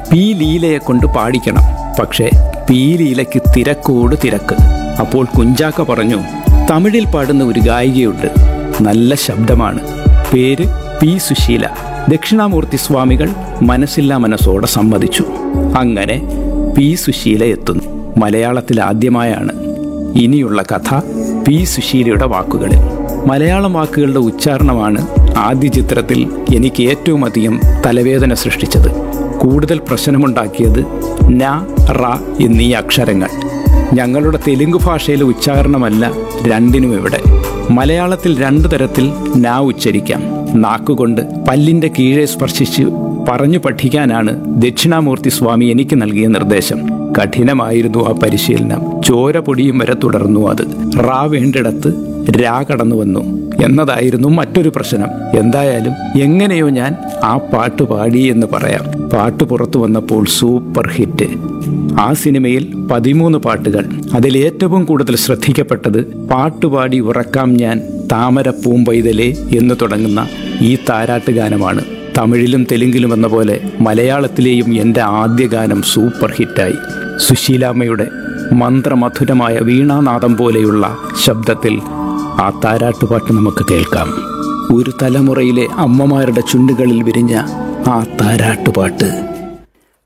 P ലീലയെ കൊണ്ട് പാടിക്കണം പക്ഷേ P ലീലയ്ക്ക് തിരക്കോട് തിരക്ക് അപ്പോൾ കുഞ്ചാക്ക പറഞ്ഞു തമിഴിൽ പാടുന്ന ഒരു ഗായികയുണ്ട് നല്ല ശബ്ദമാണ് പേര് പി സുശീല ദക്ഷിണാമൂർത്തി സ്വാമികൾ മനസ്സില്ലാ മനസ്സോടെ സമ്മതിച്ചു അങ്ങനെ പി സുശീല എത്തുന്നു മലയാളത്തിൽ ആദ്യമായാണ് ഇനിയുള്ള കഥ പി സുശീലയുടെ വാക്കുകളിൽ മലയാളം വാക്കുകളുടെ ഉച്ചാരണമാണ് ആദ്യ ചിത്രത്തിൽ എനിക്ക് ഏറ്റവും അധികം തലവേദന സൃഷ്ടിച്ചത് കൂടുതൽ പ്രശ്നമുണ്ടാക്കിയത് ന റ എന്നീ അക്ഷരങ്ങൾ ഞങ്ങളുടെ തെലുങ്ക് ഭാഷയിലെ ഉച്ചാരണമല്ല രണ്ടിനും ഇവിടെ മലയാളത്തിൽ രണ്ടു തരത്തിൽ ന ഉച്ചരിക്കാം നാക്കുകൊണ്ട് പല്ലിന്റെ കീഴെ സ്പർശിച്ച് പറഞ്ഞു പഠിക്കാനാണ് ദക്ഷിണാമൂർത്തി സ്വാമി എനിക്ക് നൽകിയ നിർദ്ദേശം കഠിനമായിരുന്നു ആ പരിശീലനം ചോര പൊടിയും വരെ തുടർന്നു അത് റാ വേണ്ടിടത്ത് രാ കടന്നു വന്നു എന്നതായിരുന്നു മറ്റൊരു പ്രശ്നം എന്തായാലും എങ്ങനെയോ ഞാൻ ആ പാട്ട് പാടി എന്ന് പറയാം പാട്ട് പുറത്തു വന്നപ്പോൾ സൂപ്പർ ഹിറ്റ് ആ സിനിമയിൽ പതിമൂന്ന് പാട്ടുകൾ അതിൽ ഏറ്റവും കൂടുതൽ ശ്രദ്ധിക്കപ്പെട്ടത് പാട്ടുപാടി ഉറക്കാം ഞാൻ താമര പൂമ്പൈതലേ എന്ന് തുടങ്ങുന്ന ഈ താരാട്ട് ഗാനമാണ് തമിഴിലും തെലുങ്കിലും എന്ന പോലെ മലയാളത്തിലെയും എൻ്റെ ആദ്യ ഗാനം സൂപ്പർ ഹിറ്റായി സുശീലാമ്മയുടെ മന്ത്രമധുരമായ വീണാനാദം പോലെയുള്ള ശബ്ദത്തിൽ ആ താരാട്ടുപാട്ട് നമുക്ക് കേൾക്കാം ഒരു തലമുറയിലെ അമ്മമാരുടെ ചുണ്ടുകളിൽ വിരിഞ്ഞ ആ താരാട്ടുപാട്ട്